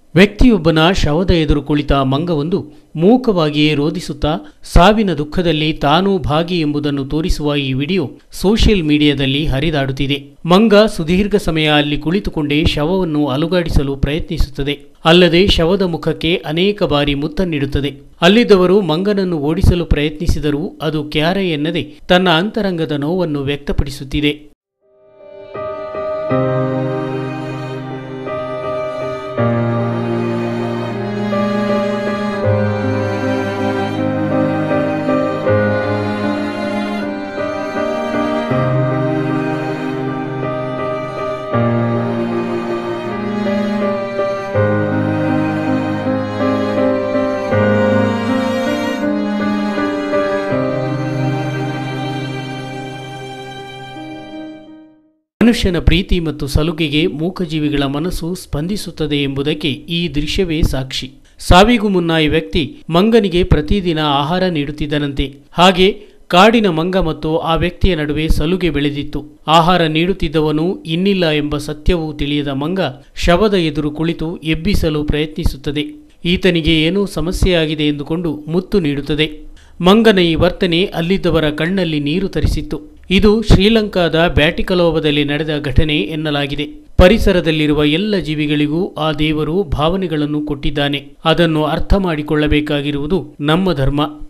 ವ್ಯಕ್ತಿಯೊಬ್ಬನ ಶವದ ಎದುರು ಕುಳಿತ ಮಂಗವೊಂದು ಮೂಕವಾಗಿಯೇ ರೋಧಿಸುತ್ತಾ ಸಾವಿನ ದುಃಖದಲ್ಲಿ ತಾನೂ ಭಾಗಿ ಎಂಬುದನ್ನು ತೋರಿಸುವ ಈ ವಿಡಿಯೋ ಸೋಷಿಯಲ್ ಮೀಡಿಯಾದಲ್ಲಿ ಹರಿದಾಡುತ್ತಿದೆ ಮಂಗ ಸುದೀರ್ಘ ಸಮಯ ಅಲ್ಲಿ ಕುಳಿತುಕೊಂಡೇ ಶವವನ್ನು ಅಲುಗಾಡಿಸಲು ಪ್ರಯತ್ನಿಸುತ್ತದೆ ಅಲ್ಲದೆ ಶವದ ಮುಖಕ್ಕೆ ಅನೇಕ ಬಾರಿ ಮುತ್ತನ್ನಿಡುತ್ತದೆ ಅಲ್ಲಿದ್ದವರು ಮಂಗನನ್ನು ಓಡಿಸಲು ಪ್ರಯತ್ನಿಸಿದರೂ ಅದು ಕ್ಯಾರೆ ಎನ್ನದೆ ತನ್ನ ಅಂತರಂಗದ ನೋವನ್ನು ವ್ಯಕ್ತಪಡಿಸುತ್ತಿದೆ ಮನುಷ್ಯನ ಪ್ರೀತಿ ಮತ್ತು ಸಲುಗೆಗೆ ಮೂಕಜೀವಿಗಳ ಮನಸ್ಸು ಸ್ಪಂದಿಸುತ್ತದೆ ಎಂಬುದಕ್ಕೆ ಈ ದೃಶ್ಯವೇ ಸಾಕ್ಷಿ ಸಾವಿಗೂ ಮುನ್ನ ಈ ವ್ಯಕ್ತಿ ಮಂಗನಿಗೆ ಪ್ರತಿದಿನ ಆಹಾರ ನೀಡುತ್ತಿದ್ದನಂತೆ ಹಾಗೆ ಕಾಡಿನ ಮಂಗ ಮತ್ತು ಆ ವ್ಯಕ್ತಿಯ ನಡುವೆ ಸಲುಗೆ ಬೆಳೆದಿತ್ತು ಆಹಾರ ನೀಡುತ್ತಿದ್ದವನು ಇನ್ನಿಲ್ಲ ಎಂಬ ಸತ್ಯವೂ ತಿಳಿಯದ ಮಂಗ ಶವದ ಎದುರು ಕುಳಿತು ಎಬ್ಬಿಸಲು ಪ್ರಯತ್ನಿಸುತ್ತದೆ ಈತನಿಗೆ ಏನೋ ಸಮಸ್ಯೆಯಾಗಿದೆ ಎಂದುಕೊಂಡು ಮುತ್ತು ನೀಡುತ್ತದೆ ಮಂಗನ ಈ ವರ್ತನೆ ಅಲ್ಲಿದ್ದವರ ಕಣ್ಣಲ್ಲಿ ನೀರು ತರಿಸಿತ್ತು ಇದು ಶ್ರೀಲಂಕಾದ ಬ್ಯಾಟಿಕಲೋವದಲ್ಲಿ ನಡೆದ ಘಟನೆ ಎನ್ನಲಾಗಿದೆ ಪರಿಸರದಲ್ಲಿರುವ ಎಲ್ಲ ಜೀವಿಗಳಿಗೂ ಆ ದೇವರು ಭಾವನೆಗಳನ್ನು ಕೊಟ್ಟಿದ್ದಾನೆ ಅದನ್ನು ಅರ್ಥ ಮಾಡಿಕೊಳ್ಳಬೇಕಾಗಿರುವುದು ನಮ್ಮ ಧರ್ಮ